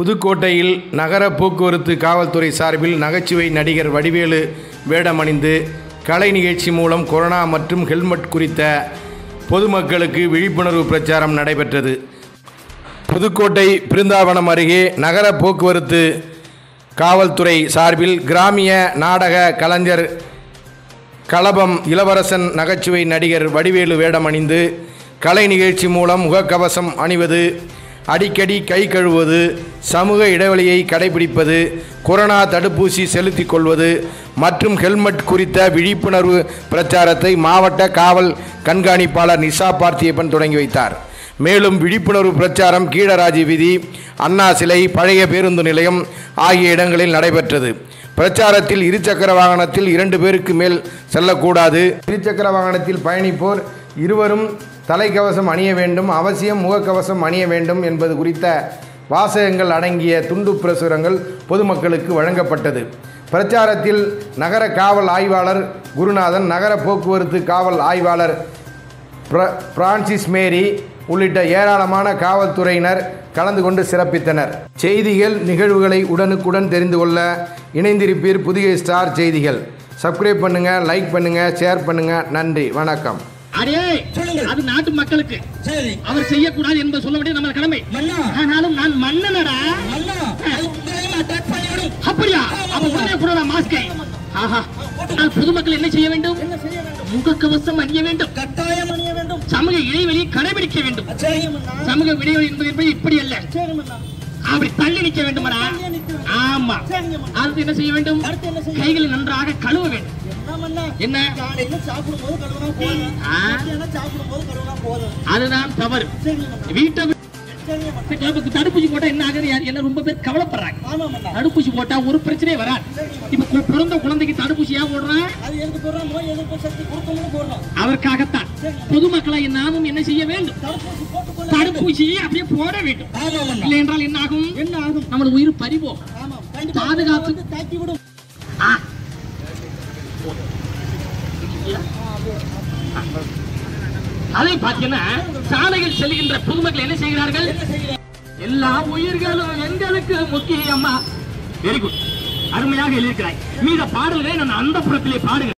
புதுக்கோட்டையில் நகர போக்குவரத்து காவல்துறை சார்பில் நகைச்சுவை நடிகர் வடிவேலு வேடமணிந்து கலை நிகழ்ச்சி மூலம் கொரோனா மற்றும் ஹெல்மெட் குறித்த பொதுமக்களுக்கு விழிப்புணர்வு பிரச்சாரம் நடைபெற்றது புதுக்கோட்டை பிருந்தாவனம் அருகே நகர போக்குவரத்து காவல்துறை சார்பில் கிராமிய நாடக கலைஞர் களபம் இளவரசன் நகைச்சுவை நடிகர் வடிவேலு வேடமணிந்து கலை நிகழ்ச்சி மூலம் முகக்கவசம் அணிவது அடிக்கடி கை கழுவுவது சமூக இடைவெளியை கடைபிடிப்பது கொரோனா தடுப்பூசி செலுத்திக் கொள்வது மற்றும் ஹெல்மெட் குறித்த விழிப்புணர்வு பிரச்சாரத்தை மாவட்ட காவல் கண்காணிப்பாளர் நிஷா பார்த்தியப்பன் தொடங்கி வைத்தார் மேலும் விழிப்புணர்வு பிரச்சாரம் கீழராஜி வீதி அண்ணா சிலை பழைய பேருந்து நிலையம் ஆகிய இடங்களில் நடைபெற்றது பிரச்சாரத்தில் இருசக்கர வாகனத்தில் இரண்டு பேருக்கு மேல் செல்லக்கூடாது இருசக்கர வாகனத்தில் பயணிப்போர் இருவரும் தலைக்கவசம் அணிய வேண்டும் அவசியம் முகக்கவசம் அணிய வேண்டும் என்பது குறித்த வாசகங்கள் அடங்கிய துண்டு பிரசுரங்கள் பொதுமக்களுக்கு வழங்கப்பட்டது பிரச்சாரத்தில் நகர காவல் ஆய்வாளர் குருநாதன் நகர போக்குவரத்து காவல் ஆய்வாளர் பிர பிரான்சிஸ் மேரி உள்ளிட்ட ஏராளமான காவல்துறையினர் கலந்து கொண்டு சிறப்பித்தனர் செய்திகள் நிகழ்வுகளை உடனுக்குடன் தெரிந்து கொள்ள இணைந்திருப்பீர் புதிய ஸ்டார் செய்திகள் சப்ஸ்கிரைப் பண்ணுங்கள் லைக் பண்ணுங்கள் ஷேர் பண்ணுங்கள் நன்றி வணக்கம் அடே சொல்லுங்க. அது நாட்டு மக்களுக்கு சரி அவர் செய்யக்கூடாது என்பது சொல்ல வேண்டியது நம்ம கடமை மன்னா ஆனாலும் நான் மன்னனடா மன்னா அது உங்களையும் அட்டாக் பண்ணிவிடும் அப்படியா அப்ப உடனே கூட மாஸ்கை ஆஹா ஆனால் பொதுமக்கள் என்ன செய்ய வேண்டும் என்ன செய்ய வேண்டும் முகக்கவசம் அணிய வேண்டும் கட்டாயம் அணிய வேண்டும் சமூக இடைவெளியை கடைபிடிக்க வேண்டும் சரி மன்னா சமூக இடைவெளி என்பது என்பது இப்படி அல்ல சரி மன்னா அப்படி தள்ளி நிற்க வேண்டுமடா தள்ளி நிற்க வேண்டும். ஆமா சரிங்க மன்னா. அடுத்து என்ன செய்ய வேண்டும் அடுத்து என்ன செய்ய கைகளை நன்றாக கழுவ வேண்டும் என்ன மன்னா என்ன காலையில சாப்பிடும் போது கழுவுனா போதும் ஆ. மத்தியானம் சாப்பிடும் போது கழுவுனா போதும் அதுதான் தவறு சரிங்க மன்னா வீட்டை விட்டு சரிங்க மன்னா நமக்கு தடுப்பூசி போட்டா என்ன ஆகுது யார் என்ன ரொம்ப பேர் கவலைப்படுறாங்க ஆமா மன்னா தடுப்பூசி போட்டா ஒரு பிரச்சனையே வராது இப்ப கு- பிறந்த குழந்தைக்கு தடுப்பூசி ஏன் போடுறேன் அது எதுக்கு போடுறோம் நோய் எதிர்ப்பு சக்தி கொடுக்கணும்னு போடுறோம் அதற்காகத்தான் பொதுமக்களாய் நாமும் என்ன செய்ய வேண்டும் தடுப்பூசி போட்டுக்கொள்ள தடுப்பூசியை அப்படியே போட வேண்டும் ஆமா மன்னா இல்லை என்றால் என்ன ஆகும் என்ன ஆகும் நம்மளது உயிர் பறிபோம் ஆமா கண்டிப்பா பாதுகாப்பு. வந்து தாக்கி விடும் ஆ. அதை பார்த்தீங்கன்னா சாலையில் செல்கின்ற பொதுமக்கள் என்ன செய்கிறார்கள் எல்லா உயிர்களும் எங்களுக்கு முக்கியம்மா வெரி குட் அருமையாக எழுதியிருக்கிறாய் மீத பாடல்களை நான் அந்த புறத்திலே பாடுகிறேன்